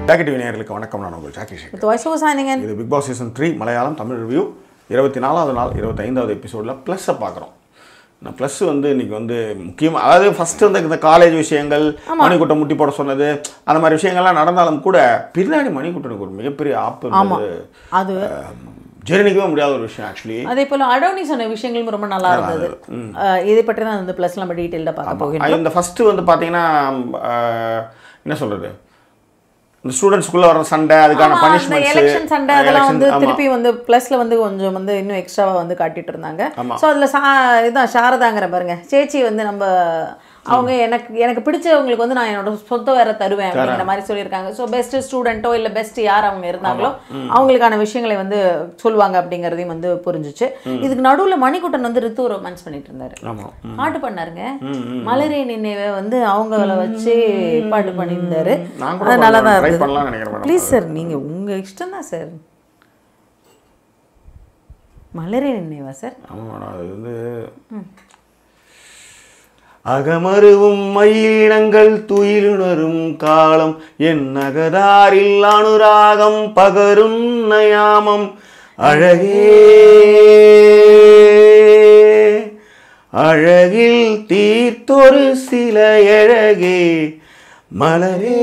Jacket நேயர்களுக்கு வணக்கம் நான் உங்கள் Jackie Sekar With voice over signing in. இது Bigg Boss season three Malayalam Tamil review இருபத்தி நாலாவது நாள் இருபத்தைந்தாவது எபிசோடில் ப்ளஸ்ஸை பார்க்குறோம் நான் ப்ளஸ் வந்து இன்னைக்கு வந்து முக்கியமாக அதாவது ஃபஸ்ட்டு வந்து இந்த காலேஜ் விஷயங்கள் மணிக்கூட்டம் முட்டி போட சொன்னது அந்த மாதிரி விஷயங்கள்லாம் நடந்தாலும் கூட பின்னாடி மணிக்கூட்டனுக்கு ஒரு மிகப்பெரிய ஆப்பு இருந்தது அது ஜீரணிக்கவே முடியாத ஒரு விஷயம் ஆக்சுவலி அதே போல அடோனி சொன்ன விஷயங்களும் ரொம்ப நல்லா இருந்தது அஹ் இதை பற்றி தான் வந்து ப்ளஸ் நம்ம டீட்டெயில்டாக பார்க்க போகிறோம் இந்த ஃபஸ்ட்டு வந்து பார்த்தீங்கன்னா ஆஹ், என்ன சொல்கிறது இந்த ஸ்டூடெண்ட்ஸ்குள்ளே வர சண்டை அதுக்கான ஆமா, அந்த பனிஷ்மெண்ட்ஸ் எலெக்ஷன் சண்டை அதெல்லாம் வந்து திருப்பி வந்து ப்ளஸ்ல வந்து கொஞ்சம் வந்து இன்னும் எக்ஸ்ட்ராவா வந்து காட்டிட்டு இருந்தாங்க ஸோ அதுல சா இதான் சாரதாங்கிற பாருங்க சேச்சி வந்து நம்ம அவங்க எனக்கு எனக்கு பிடிச்சவங்களுக்கு வந்து நான் என்னோட சொத்த வேற தருவேன் அப்படிங்கிற மாதிரி சொல்லியிருக்காங்க ஸோ பெஸ்ட் ஸ்டூடெண்ட்டோ இல்லை பெஸ்ட் யார் அவங்க இருந்தாங்களோ அவங்களுக்கான விஷயங்களை வந்து சொல்லுவாங்க அப்படிங்கிறதையும் வந்து புரிஞ்சுச்சு இதுக்கு நடுவுல மணிக்கூட்டன் வந்து ரித்து ரொமான்ஸ் பண்ணிட்டு இருந்தாரு ஆமாம் பாட்டு பண்ணாருங்க மலரே நினைவை வந்து அவங்கள வச்சு பாட்டு பண்ணியிருந்தாரு நான் கூட அது நல்லா தான் ட்ரை இருந்தது பண்ணலாம்னு நினைக்கிறேன் மேடம் ப்ளீஸ் சார் நீங்கள் உங்கள் இஷ்டம் தான் சார் மலரே நினைவா சார் ஆமாம் மேடம் அது வந்து அகமருவும் மயிலினங்கள் துயிலுணரும் காலம் என் நகதாரில் அனுராகம் பகரும் நயாமம் அழகே அழகில் தீர்த்தொரு சில அழகே மலரே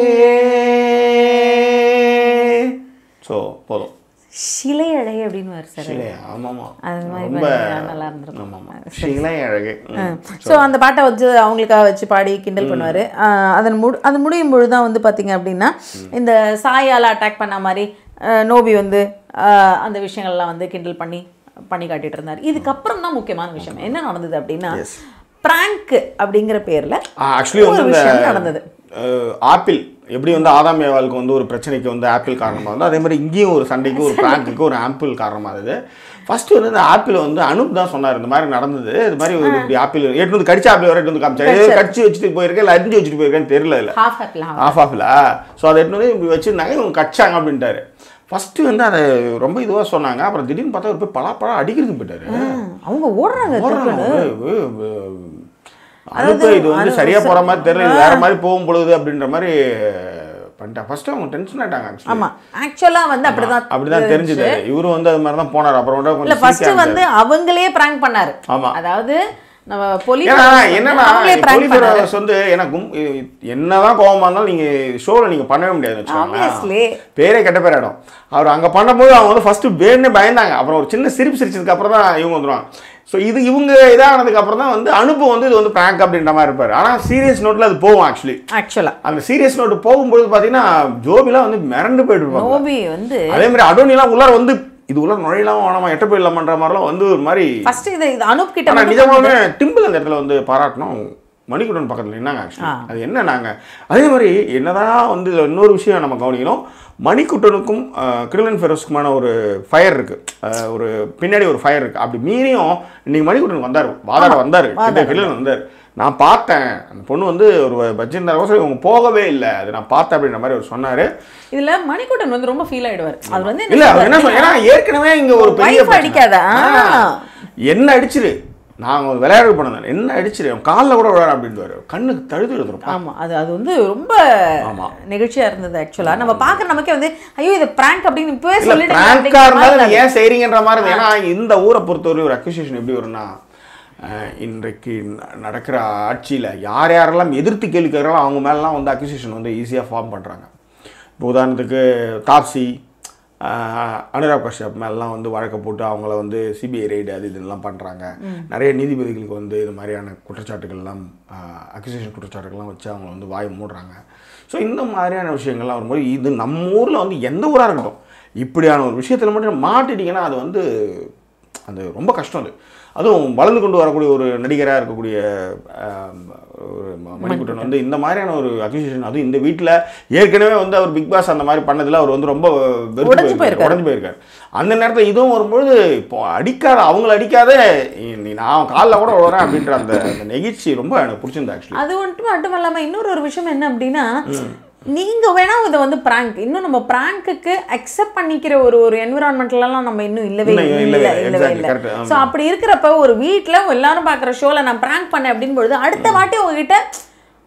ஸோ போதும் சிலை அழகை அப்படின்னு சார் சிலை ஆமாமா அது மாதிரி ரொம்ப பண்ணா நல்லா இருந்திருக்கும். ஆமாமா சிலை அழகு ம். ஸோ அந்த பாட்டை வச்சு அவங்களுக்காக வச்சு பாடி கிண்டல் பண்ணுவார் அதன் முடி அது முடியும் பொழுது தான் வந்து பார்த்தீங்க அப்படின்னா இந்த சாயால் அட்டாக் பண்ண மாதிரி அஹ், நோபி வந்து அஹ், அந்த விஷயங்கள்லாம் வந்து கிண்டல் பண்ணி பண்ணி காட்டிட்டு இருந்தார் இதுக்கப்புறம் தான் முக்கியமான விஷயம் என்ன நடந்தது அப்படின்னா பிராங்க் அப்படிங்கிற பேரில் ஆக்சுவலி வந்து ஒரு இந்த விஷயம் நடந்தது அஹ், ஆப்பிள் எப்படி வந்து ஆதாம் ஏவாளுக்கு வந்து ஒரு பிரச்சனைக்கு வந்து ஆப்பிள் காரணமாக வந்து அதே மாதிரி இங்கேயும் ஒரு சண்டைக்கு ஒரு பிராங்குக்கு ஒரு ஆப்பிள் காரணமாக இருந்தது ஃபர்ஸ்ட் வந்து இந்த ஆப்பிள் வந்து அனுப் தான் சொன்னார் இந்த மாதிரி நடந்தது இது மாதிரி ஒரு இப்படி ஆப்பிள் எட்டு வந்து கடிச்ச ஆப்பிள் வர எட்டு வந்து காமிச்சாரு கடிச்சு வச்சுட்டு போயிருக்கேன் இல்லை அரிஞ்சு வச்சுட்டு போயிருக்கேன்னு தெரியல இல்லை ஹாஃப் ஆப்பிள் ஆஃப் ஆஃபில் ஸோ அதை எடுத்து வந்து இப்படி வச்சுருந்தாங்க இவங்க கடிச்சாங்க அப்படின்ட்டாரு ஃபஸ்ட்டு வந்து அதை ரொம்ப இதுவாக சொன்னாங்க அப்புறம் திடீர்னு பார்த்தா அவர் போய் பலாப்பழம் அடிக்கிறதுக்கு போயிட்டாரு அவங்க ஓடுறாங்க போடுறாங்க. வே- வே- வே- அனுப்பு இது வந்து சரியா போற மாதிரி தெரியல இது வேற மாதிரி போகும் பொழுது அப்படின்ற மாதிரி பண்ணிட்டாங்க ஃபர்ஸ்ட் அவங்க டென்ஷன் ஆயிட்டாங்க actually. ஆமா ஆக்சுவலாக வந்து அப்படிதான் அப்படிதான் தெரிஞ்சது இவரு வந்து அது மாதிரி தான் போனார் அப்புறம் இல்ல கொஞ்சம் ஃபர்ஸ்ட் சிரிக்க வந்து அவங்களே பிராங்க் பண்ணாரு ஆமா. அதாவது நம்ம போலீஸ் ஏன்னா என்னன்னா அவங்களே பிராங்க் போலீஸ் பண்ணாரு ஆஃபீஸ் வந்து ஏன்னா கும் இ- என்னதான் கோவமா இருந்தாலும் நீங்க ஷோல நீங்க பண்ணவே முடியாது வச்சுக்கோங்களேன் Obviously. பேரே கெட்ட பேர் ஆயிடும் அவர் அங்க பண்ணும்போது அவங்க வந்து ஃபர்ஸ்ட் வேணுன்னு பயந்தாங்க அப்புறம் ஒரு சின்ன சிரிப்பு சிரிச்சதுக்கு அப்புறம் தான் இவங்க வந்துருவாங்க ஸோ இது இவங்க இதானதுக்கு அப்புறம் தான் வந்து அனுப்பு வந்து இது வந்து பிராங்க் அப்படின்ற மாதிரி இருப்பாரு ஆனா சீரியஸ் நோட்ல அது போகும் ஆக்சுவலி ஆக்சுவலா அந்த சீரியஸ் நோட் போகும்போது பாத்தீங்கன்னா ஜோபிலாம் வந்து மிரண்டு போயிட்டு இருப்பாங்க நோபி வந்து அதே மாதிரி அடோனிலாம் உள்ளார வந்து இது உள்ள நுழையலாம் வேணாமா எட்ட போயிடலாமன்ற மாதிரிலாம் வந்து ஒரு மாதிரி ஃபர்ஸ்ட் இது இது அனுப் கிட்ட ஆனா மட்டும் நிஜமாவே டிம்பிள் அந்த இடத்துல வந்து பாராட்டணும் மணிக்குடன் பக்கத்துல என்னங்க ஆக்சுவலி அது என்ன நாங்க அதே மாதிரி என்னதான் வந்து இதுல இன்னொரு விஷயம் நம்ம கவனிக்கணும் மணிக்குட்டனுக்கும் கிரிலன் ஃபெரோஸ்க்குமான ஒரு ஃபயர் இருக்கு அஹ், ஒரு பின்னாடி ஒரு ஃபயர் இருக்கு அப்படி மீறியும் இன்னைக்கு மணிக்குட்டன் வந்தார் வாதாட வந்தார் கிரிலன் வந்தார் நான் பார்த்தேன் அந்த பொண்ணு வந்து ஒரு பட்ஜெட் கோசம் இவங்க போகவே இல்லை அது நான் பார்த்தேன் அப்படின்ற மாதிரி அவர் சொன்னாரு இதுல மணிக்கூட்டன் வந்து ரொம்ப ஃபீல் ஆயிடுவார் அது வந்து இல்ல அவர் என்ன சொல்ல ஏன்னா ஏற்கனவே இங்க ஒரு பெரிய Wife பிரச்சனை. அடிக்காத, ஆ. ஆ. என்ன அடிச்சிரு நான் ஒரு விளையாடு பண்ணேன் என்ன அடிச்சிரு அவன் காலில் கூட விளையாட அப்படின்ட்டு கண்ணுக்கு தழுது எழுதுறோம் ஆமா அது அது வந்து ரொம்ப ஆமா. நெகிழ்ச்சியா இருந்தது ஆக்சுவலா நம்ம பாக்குற நமக்கே வந்து ஐயோ இது பிராங்க் அப்படின்னு இப்பவே இல்ல சொல்லிடுங்க பிராங்கா அப்படிங்கிற மாதிரி இருந்தாலும் இருந்தது. ஏன் செய்றீங்கன்ற மாதிரி இருந்தது. ஏன்னா இந்த ஊரை பொறுத்தவரை ஒரு அக்யூசியேஷன் எப்படி வரும்னா அஹ், இன்றைக்கு ந- நடக்கிற ஆட்சியில யார் யாரெல்லாம் எதிர்த்து கேள்வி கேட்குறாங்களோ அவங்க மேலலாம் வந்து அக்யூசியேஷன் வந்து ஈஸியாக ஃபார்ம் பண்றாங்க இப்போ உதாரணத்துக்கு தாப்சி ஆஹ், அனுராக் கஷ்யப் மேலாம் வந்து வழக்கு போட்டு அவங்கள வந்து சிபிஐ ரைடு அது இதெல்லாம் பண்ணுறாங்க நிறைய நீதிபதிகளுக்கு வந்து இது மாதிரியான குற்றச்சாட்டுகள்லாம் அக்யூசியேஷன் குற்றச்சாட்டுகள்லாம் வச்சு அவங்கள வந்து வாய் மூடுறாங்க ஸோ இந்த மாதிரியான விஷயங்கள்லாம் வரும்போது இது நம்ம ஊரில் வந்து எந்த ஊராக இருக்கட்டும் இப்படியான ஒரு விஷயத்தில் மட்டும் மாட்டிட்டீங்கன்னா அது வந்து அது ரொம்ப கஷ்டம் அது அதுவும் வளர்ந்து கொண்டு வரக்கூடிய ஒரு நடிகராக இருக்கக்கூடிய ஆம், ஒரு ம- மணிக்குட்டன் வந்து இந்த மாதிரியான ஒரு அக்யூசியேஷன் அதுவும் இந்த வீட்டில் ஏற்கனவே வந்து அவர் பிக் பாஸ் அந்த மாதிரி பண்ணதில் அவர் வந்து ரொம்ப வெறுத்து உடைஞ்சு போயிருக்காரு. உடஞ்சு போயிருக்காரு அந்த நேரத்தில் இதுவும் வரும்பொழுது இப்போ அடிக்காத அவங்கள அடிக்காத நீ நான் காலில் கூட விழுறேன் அப்படின்ற அந்த அந்த நெகிழ்ச்சி ரொம்ப எனக்கு பிடிச்சிருந்தா ஆக்சுவலி அது மட்டும் மட்டும் இல்லாம இன்னொரு ஒரு விஷயம் என்ன அப்படின்னா நீங்க வேணா இதை வந்து பிராங்க் இன்னும் நம்ம பிராங்க்குக்கு அக்செப்ட் பண்ணிக்கிற ஒரு ஒரு என்விரான்மெண்ட்லாம் நம்ம இன்னும் இல்லவே இன்னும் இல்லை இல்லவே, இல்லவே exactly, இல்லை correct, ஆமா. ஸோ அப்படி இருக்கிறப்ப ஒரு வீட்ல எல்லாரும் பார்க்குற ஷோல நான் பிராங்க் பண்ணேன் அப்படின்னு பொழுது அடுத்த வாட்டி உங்ககிட்ட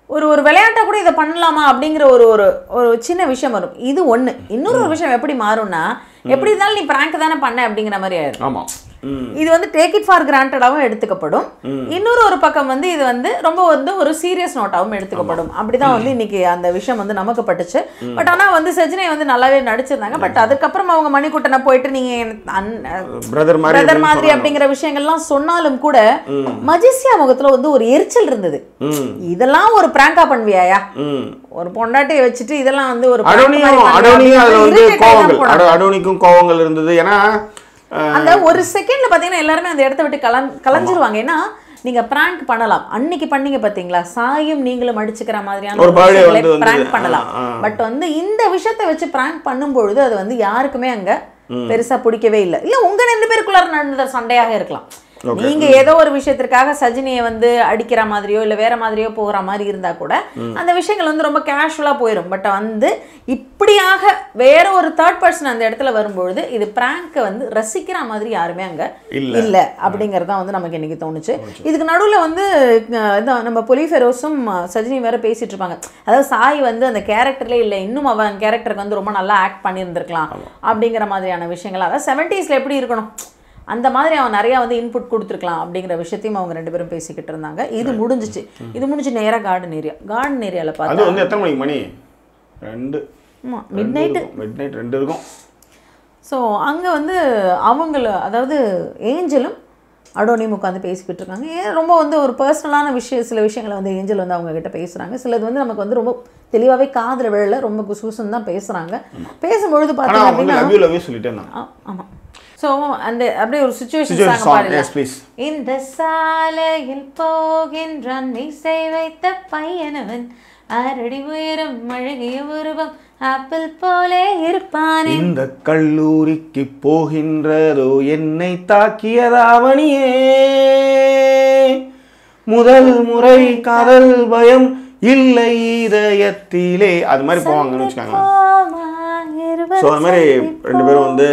ஒரு ஒரு விளையாட்டா கூட இதை பண்ணலாமா அப்படிங்கிற ஒரு ஒரு ஒரு சின்ன விஷயம் வரும் இது ஒண்ணு இன்னொரு ஒரு விஷயம் எப்படி மாறும்னா எப்படி இருந்தாலும் நீ பிராங்க் தானே பண்ண அப்படிங்கிற மாதிரி ஆயிடும் ஆமாம் ம் இது வந்து டேக் இட் ஃபார் கிராண்டடாகவும் எடுத்துக்கப்படும் இன்னொரு ஒரு பக்கம் வந்து இது வந்து ரொம்ப வந்து ஒரு சீரியஸ் நோட்டாகவும் எடுத்துக்கப்படும் அப்படிதான் வந்து இன்னைக்கு அந்த விஷயம் வந்து நமக்கு பட்டுச்சு பட் ஆனா வந்து சஜினை வந்து நல்லாவே நடிச்சிருந்தாங்க பட் அதுக்கப்புறம் அவங்க மணிக்கூட்டனை போயிட்டு நீங்க எனக்கு அன்- பிரதர் மாதிரி பிரதர் அப்படின்னு மாதிரி சொன்னாங்க. அப்படிங்கிற விஷயங்கள்லாம் சொன்னாலும் கூட மஜிசியா முகத்துல வந்து ஒரு எரிச்சல் இருந்தது ம் இதெல்லாம் ஒரு பிராங்கா பண்ணுவியாயா ம் ஒரு பொண்டாட்டியை வச்சுட்டு இதெல்லாம் வந்து ஒரு prank அடோனியும் மாதிரி பண்ணுவியா அடோனியும் அதுல வந்து அப்படின்னு irritate ஆகி தான் கோவங்கள் போனாங்க. அடோ- அடோனிக்கும் கோவங்கள் இருந்தது ஏன்னா அஹ், அந்த ஒரு செகண்ட்ல பாத்தீங்கன்னா எல்லாருமே அந்த இடத்த விட்டு கலன் கலைஞ்சிருவாங்க ஏன்னா நீங்க பிராங்க் பண்ணலாம் அன்னைக்கு பண்ணீங்க பாத்தீங்களா சாயும் நீங்களும் அடிச்சுக்கிற மாதிரியான ஒரு birthday விஷயங்களை வந்து வந்தது. prank பண்ணலாம் ஆ, ஆ. பட் வந்து இந்த விஷயத்தை வச்சு பிராங்க் பண்ணும்பொழுது அது வந்து யாருக்குமே அங்க பெருசா பிடிக்கவே இல்லை இல்ல உங்க ரெண்டு பேருக்குள்ளார நடந்த சண்டையாக இருக்கலாம் நீங்க ஏதோ ஒரு விஷயத்திற்காக சஜினியை வந்து அடிக்கிற மாதிரியோ இல்ல வேற மாதிரியோ போகிற மாதிரி இருந்தா கூட அந்த விஷயங்கள் வந்து ரொம்ப கேஷுவலா போயிடும் பட் வந்து இப்படியாக வேற ஒரு தேர்ட் பர்சன் அந்த இடத்துல வரும்பொழுது இது பிராங்க வந்து ரசிக்கிற மாதிரி யாருமே அங்க இல்ல. இல்ல அப்படிங்கறது தான் வந்து நமக்கு இன்னைக்கு தோணுச்சு இதுக்கு நடுவுல வந்து அஹ், இதான் நம்ம பொலி ஃபெரோஸும் அஹ், சஜினி வேற பேசிட்டு இருப்பாங்க அதாவது சாய் வந்து அந்த கேரக்டர்ல இல்ல இன்னும் அவன் கேரக்டருக்கு வந்து ரொம்ப நல்லா ஆக்ட் பண்ணியிருந்திருக்கலாம் அப்படிங்கிற மாதிரியான விஷயங்கள் அதாவது செவன்டீஸ்ல எப்படி இருக்கணும் அந்த மாதிரி அவன் நிறைய வந்து இன்புட் கொடுத்துருக்கலாம் அப்படிங்கிற விஷயத்தையும் அவங்க ரெண்டு பேரும் பேசிக்கிட்டு இருந்தாங்க இது முடிஞ்சிச்சு இது முடிஞ்சு நேரா கார்டன் ஏரியா கார்டன் ஏரியால அது பார்த்தா வந்து எத்தனை மணிக்கு மணி ரெண்டு மிட் நைட்டு மிட் நைட் ரெண்டு இருக்கும் ஸோ அங்கே வந்து அவங்கள அதாவது ஏஞ்சலும் அடோனியும் உட்காந்து பேசிக்கிட்டு இருக்காங்க ஏன் ரொம்ப வந்து ஒரு பர்சனலான விஷயம் சில விஷயங்களை வந்து ஏஞ்சல் வந்து அவங்க கிட்ட பேசுகிறாங்க சிலது வந்து நமக்கு வந்து ரொம்ப தெளிவாகவே காதில் விழல ரொம்ப குசூசன் தான் பேசுகிறாங்க பேசும்பொழுது ஆனா பார்த்தீங்க அவங்க வந்து அப்படின்னா லவ் யூ லவ் யூ சொல்லிட்டே இருந்தாங்க ஆ- ஆமா ஸோ அந்த அப்படியே ஒரு சுச்சுவேஷன் Situation சாங் song, பாருங்க yes, please. இந்த சாலையில் போகின்றான் மீசை வைத்த பையனவன் அரடி உயரம் அழகிய உருவம் ஆப்பிள் போலே இருப்பானே இந்த கல்லூரிக்கு போகின்றதோ என்னை தாக்கியதாவணியே முதல் முறை காதல் பயம் இல்லை இதயத்திலே அது மாதிரி போவாங்கன்னு வச்சுக்காங்க ஸோ அது மாதிரி ரெண்டு பேரும் வந்து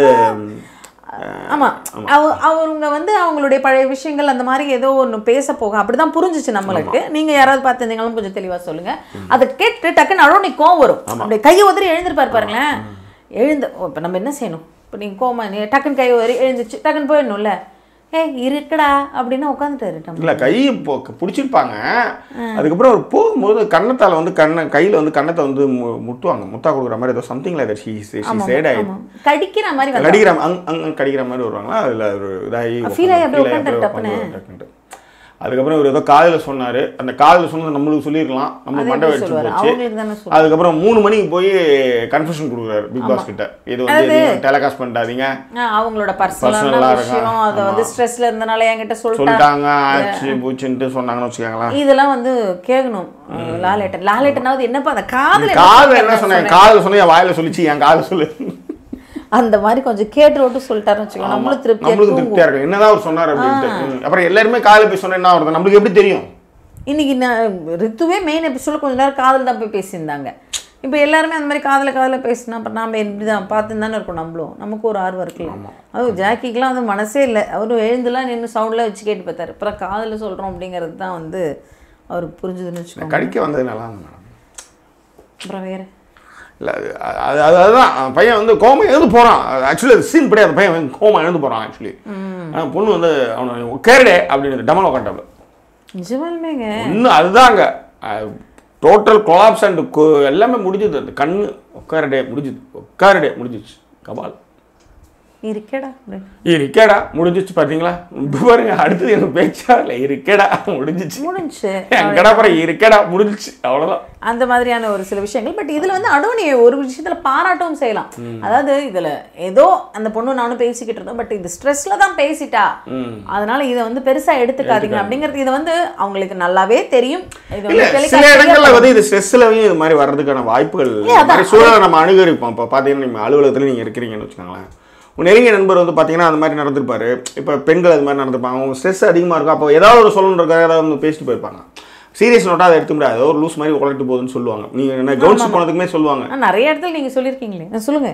ஆமா அவ அவங்க வந்து அவங்களுடைய பழைய விஷயங்கள் அந்த மாதிரி ஏதோ ஒன்று பேச போக அப்படிதான் புரிஞ்சுச்சு நம்மளுக்கு நீங்க யாராவது பார்த்துருந்தீங்களும் கொஞ்சம் தெளிவா சொல்லுங்க அதை கேட்டு டக்குன்னு அழகு கோவம் வரும் அப்படியே கையை உதறி எழுந்திருப்பாரு பாருங்களேன் எழுந்து ஓ, இப்ப நம்ம என்ன செய்யணும் இப்போ நீங்க கோமா நீ டக்குன்னு கையை உதறி எழுந்துச்சு டக்குன்னு போயிடணும்ல ஏ இருக்குடா அப்படின்னு உட்காந்துட்டாரு நம்ம இல்லை கை இப்போ பிடிச்சிருப்பாங்க அதுக்கப்புறம் அவர் போகும்போது கன்னத்தால் வந்து கண்ணை கையில் வந்து கன்னத்தை வந்து மு- முட்டுவாங்க முத்தா கொடுக்குற மாதிரி ஏதோ சம்திங் லைக் ஷீ சேட் ஆகி ஆமா கடிக்கிற மாதிரி வந்து கடிக்கிற அங் அங்க கடிக்கிற மாதிரி வருவாங்களா அதில் ஒரு இதாகி Feel ஆகி அப்படியே feel ஆகி உட்காந்துட்டாரு அப்படியே டப்புன்னு. உட்காந்து டக்குன்ட்டு. அதுக்கப்புறம் இவர் ஏதோ காதில் சொன்னாரு அந்த காதில் சொன்னது நம்மளுக்கு சொல்லியிருக்கலாம் நம்ம அது மண்டை எப்படி வச்சு சொல்லுவாரு போச்சு அவங்களுக்கு தானே சொல்லுவாரு அதுக்கப்புறம் மூணு மணிக்கு போய் கன்ஃபெஷன் கொடுக்குறாரு பிக் பாஸ் கிட்ட இது வந்து டெலகாஸ்ட் பண்ணிட்டாதீங்க ஆ, அவங்களோட Personal பர்சனலான ஆ இருக்கா? விஷயம் அதை வந்து ஸ்ட்ரெஸ்ல இருந்தனால என்கிட்ட சொல்லிட்டாங்க சொல்லிட்டாங்க ஆச்சு பூச்சுன்ட்டு சொன்னாங்கன்னு வச்சுக்கோங்களேன் இதெல்லாம் வந்து கேட்கணும் லாலேட்டன் லாலேட்டனாவது என்னப்பா அந்த காதுல காதில் என்ன சொன்னேன் காதில் சொன்னேன் என் வாயில சொல்லிச்சு என் காதில் சொல்லு அந்த மாதிரி கொஞ்சம் கேட்டு விட்டு சொல்லிட்டாருன்னு வச்சுக்கோ நம்மளும் திருப்தியா நம்மளுக்கு தூங்குவோம் திருப்தியா இருக்கு என்னதான் அவர் சொன்னார் அப்படின்ட்டு ம். அப்புறம் எல்லாருமே காலையில் போய் சொன்னா என்ன வருது நம்மளுக்கு எப்படி தெரியும் இன்னைக்கு நான் ரித்துவே மெயின் எபிசோட கொஞ்ச நேரம் காதல் தான் போய் பேசியிருந்தாங்க இப்போ எல்லாருமே அந்த மாதிரி காதல காதல பேசினா அப்புறம் நாம எப்படி தான் பார்த்து தானே இருக்கோம் நம்மளும் நமக்கு ஒரு ஆர்வம் இருக்குல்ல அது ஜாக்கிக்கெலாம் வந்து மனசே இல்லை அவரு எழுந்துலாம் நின்று சவுண்டில் வச்சு கேட்டு பார்த்தாரு அப்புறம் காதல சொல்கிறோம் அப்படிங்கிறது தான் வந்து அவருக்கு புரிஞ்சுதுன்னு வச்சுக்கோங்க கடிக்க வந்தது நல்லா இருந்தது மேடம் அப்புறம் வேறு இல்லை அது அது அது அதுதான் அவன் பையன் வந்து கோமா எழுந்து போகிறான் ஆக்சுவலி அது சீன் படி அந்த பையன் வந்து கோமா எழுந்து போகிறான் ஆக்சுவலி ஆனால் பொண்ணு வந்து அவனை கேரடே அப்படின்னு டமல் உட்காண்டாப்ல நிஜமாலுமேங்க இன்னும் அதுதாங்க டோட்டல் கொலாப்ஸ் அண்ட் எல்லாமே முடிஞ்சது அந்த கண்ணு உட்காரடே முடிஞ்சுது உட்காரடே முடிஞ்சிச்சு கபால் இருக்கேடா அப்படின்னு. இருக்கேடா முடிஞ்சிச்சு பார்த்தீங்களா இப்ப பாருங்க அடுத்தது எனக்கு பேச்சா இல்லை இருக்கேடா முடிஞ்சிச்சு முடிஞ்சுச்சு எங்கடா அப்புறம் இருக்கேடா முடிஞ்சிச்சு அவ்வளோதான் அந்த மாதிரியான ஒரு சில விஷயங்கள் பட் இதுல வந்து அடோனி ஒரு விஷயத்துல பாராட்டவும் செய்யலாம் அதாவது இதுல ஏதோ அந்த பொண்ணு நானும் பேசிக்கிட்டு இருந்தோம் பட் இது ஸ்ட்ரெஸ்ல தான் பேசிட்டா அதனால இதை வந்து பெருசா எடுத்துக்காதீங்க அப்படிங்கிறது இது வந்து அவங்களுக்கு நல்லாவே தெரியும் இது இல்ல வந்து சில telecast இடங்கள்ல வந்து இது ஸ்ட்ரெஸ்லயும் இது மாதிரி வர்றதுக்கான வாய்ப்புகள் இந்த மாதிரி சூழலை நம்ம அணுகரிப்போம் இப்போ பார்த்தீங்கன்னா நீங்கள் அலுவலகத்தில் நீங்கள் இருக்கிறீங்கன்னு வச்சுக்கோங்களேன் உங்க நெருங்கிய நண்பர் வந்து பார்த்தீங்கன்னா அந்த மாதிரி நடந்திருப்பாரு இப்போ பெண்கள் அது மாதிரி நடந்திருப்பாங்க அவங்க ஸ்ட்ரெஸ் அதிகமாக இருக்கும் அப்போ ஏதாவது ஒரு சொல்லணுன்றக்காக ஏதாவது வந்து பேசிட்டு போயிருப்பாங்க சீரியஸ் நோட்டாக அதை எடுத்து முடியாது ஏதோ ஒரு லூஸ் மாதிரி உழைட்டு போகுதுன்னு சொல்லுவாங்க நீங்கள் என்ன கவனிச்சு போனதுக்குமே சொல்லுவாங்க ஆனா, நிறைய இடத்துல நீங்க சொல்லியிருக்கீங்களே ஆ, சொல்லுங்க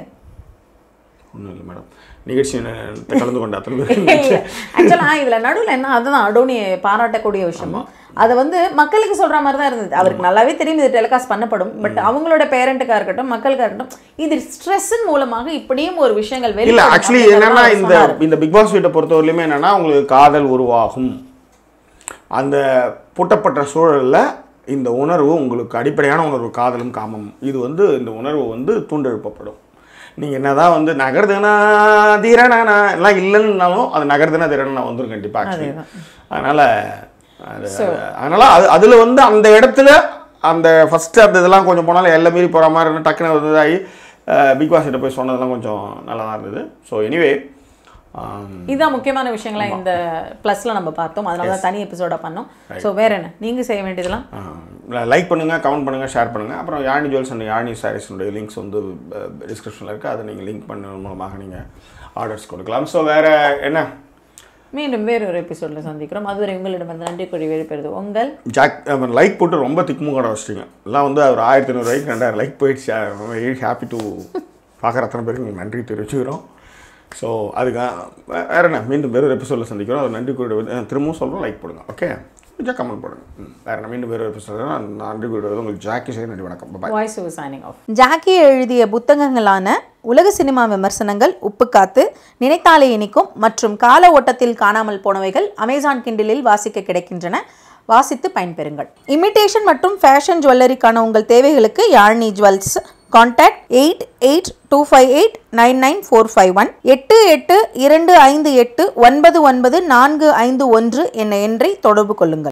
ஒன்றும் இல்லை மேடம் நிகழ்ச்சி கலந்து கொண்ட அத்தனை பேர் ஆக்சுவலாக இதுல நடுவுல என்ன அதுதான் அடோனியை பாராட்டக்கூடிய விஷயம் அதை வந்து மக்களுக்கு சொல்ற மாதிரி தான் இருந்தது அவருக்கு நல்லாவே தெரியும் இது டெலிகாஸ்ட் பண்ணப்படும் பட் அவங்களோட பேரண்ட்டுக்காக இருக்கட்டும் மக்களுக்காக இருக்கட்டும் இது ஸ்ட்ரெஸ்ஸின் மூலமாக இப்படியும் ஒரு விஷயங்கள் இல்ல வெளிப்படும் ஆக்சுவலி அப்படிங்கறத என்னன்னா அவர் இந்த சொன்னாரு. இந்த பிக் பாஸ் வீட்டை பொறுத்தவரையிலுமே என்னன்னா உங்களுக்கு காதல் உருவாகும் அந்த பூட்டப்பட்ட சூழல்ல இந்த உணர்வு உங்களுக்கு அடிப்படையான உணர்வு காதலும் காமமும் இது வந்து இந்த உணர்வு வந்து தூண்டெழுப்பப்படும் நீங்க என்னதான் வந்து நகர்துனா திரணனா எல்லாம் இல்லைன்னாலும் அது நகர்துனா திரணனா வந்துடும் கண்டிப்பா ஆக்சுவலி அதனால அது அதனால அது அதுல வந்து அந்த இடத்துல அந்த ஃபர்ஸ்ட் அந்த இதெல்லாம் கொஞ்சம் போனாலும் எல்லாம் மீறி போற மாதிரி இருந்து டக்குன்னு வந்ததாகி பிக் பாஸ் கிட்ட போய் சொன்னதெல்லாம் கொஞ்சம் நல்லா தான் இருந்தது ஸோ எனிவே இதுதான் முக்கியமான விஷயங்களை இந்த ப்ளஸ்ல நம்ம பார்த்தோம் அதனால தான் தனி எபிசோடா பண்ணோம் ஸோ வேற என்ன நீங்க செய்ய வேண்டியதெல்லாம் லைக் பண்ணுங்க கமெண்ட் பண்ணுங்க ஷேர் பண்ணுங்க அப்புறம் யாழி ஜுவல்ஸ் அண்ட் யாழி சாரீஸுடைய லிங்க்ஸ் வந்து டிஸ்கிரிப்ஷனில் இருக்குது அதை நீங்கள் லிங்க் பண்ண மூலமாக நீங்கள் ஆர்டர்ஸ் கொடுக்கலாம் ஸோ வேற என்ன மீண்டும் வேறு ஒரு எபிசோட்ல சந்திக்கிறோம் அதுவரை உங்களிடம் நன்றி கூறி வெளிப்பெறுது உங்கள் ஜாக் லைக் போட்டு ரொம்ப திக்குமுகட வச்சிட்டீங்க எல்லாம் வந்து ஒரு ஆயிரத்தி ஐநூறு லைக் ரெண்டாயிரம் லைக் போயிடுச்சு ஹாப்பி டு பார்க்குற அத்தனை பேருக்கு உங்களுக்கு நன்றி தெரிவிச்சுக்கிறோம் ஸோ அதுக்கு வே- வேற என்ன மீண்டும் வேறு ஒரு எபிசோடில் சந்திக்கிறோம் அது நன்றி கூறிய திரும்பவும் சொல்கிறோம் லைக் போடுங்க ஓகே கொஞ்சம் கமெண்ட் போடுங்க ம், வேற என்ன மீண்டும் வேறு ஒரு எபிசோட் நன்றி கூறியது உங்களுக்கு ஜாக்கி செய்ய நன்றி வணக்கம் bye voice signing off Jackie எழுதிய புத்தகங்களான உலக சினிமா விமர்சனங்கள் உப்புக்காத்து நினைத்தாலே இனிக்கும் மற்றும் கால ஓட்டத்தில் காணாமல் போனவைகள் அமேசான் கிண்டிலில் வாசிக்க கிடைக்கின்றன வாசித்து பயன்பெறுங்கள் இமிட்டேஷன் மற்றும் ஃபேஷன் ஜுவல்லரிக்கான உங்கள் தேவைகளுக்கு Yazhini jewels contact eight eight two five eight nine nine four five one எட்டு எட்டு இரண்டு ஐந்து எட்டு ஒன்பது ஒன்பது நான்கு ஐந்து ஒன்று என்ற எண்ணை தொடர்பு கொள்ளுங்கள்